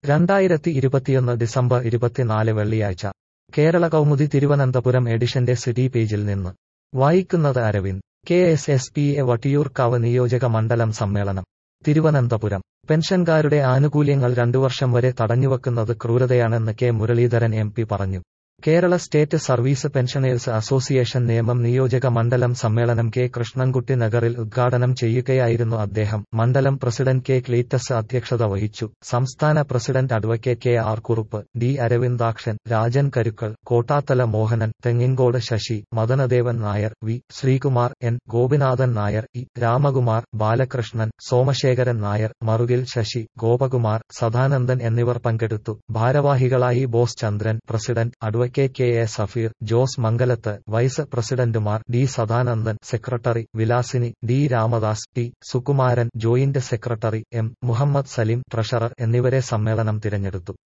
രണ്ടായിരത്തി ഇരുപത്തിയൊന്ന് ഡിസംബർ ഇരുപത്തിനാല് വെള്ളിയാഴ്ച കേരള കൗമുദി തിരുവനന്തപുരം എഡിഷന്റെ സിറ്റി പേജിൽ നിന്ന് വായിക്കുന്നത് Aravind K S S P A Vattiyoorkavu നിയോജക മണ്ഡലം സമ്മേളനം തിരുവനന്തപുരം പെൻഷൻകാരുടെ ആനുകൂല്യങ്ങൾ രണ്ടു വർഷം വരെ തടഞ്ഞുവെക്കുന്നത് ക്രൂരതയാണെന്ന് കെ മുരളീധരൻ എം പി പറഞ്ഞു Kerala state service pensioners association നിയമം നിയോജക മണ്ഡലം സമ്മേളനം കെ കൃഷ്ണൻകുട്ടി നഗറിൽ ഉദ്ഘാടനം ചെയ്യുകയായിരുന്നു അദ്ദേഹം മണ്ഡലം പ്രസിഡന്റ് കെ ക്ലീറ്റസ് അധ്യക്ഷത വഹിച്ചു സംസ്ഥാന president advocate K R Kurup D Aravindakshan Rajan Karukkal Kottathala Mohanan Thenginkode Sasi Madanadevan Nair V Sreekumar N Gopinathan Nair E Ramakumar Balakrishnan Somasekharan Nair Marukil Sasi Gopakumar Sadanandan എന്നിവർ പങ്കെടുത്തു ഭാരവാഹികളായി Bose Chandran president advocate K A Safeer Jose Mangalath vice പ്രസിഡന്റുമാർ D Sadanandan secretary Vilasini D Ramadas T Sukumaran joint secretary M Muhammad Salim treasurer എന്നിവരെ സമ്മേളനം തിരഞ്ഞെടുത്തു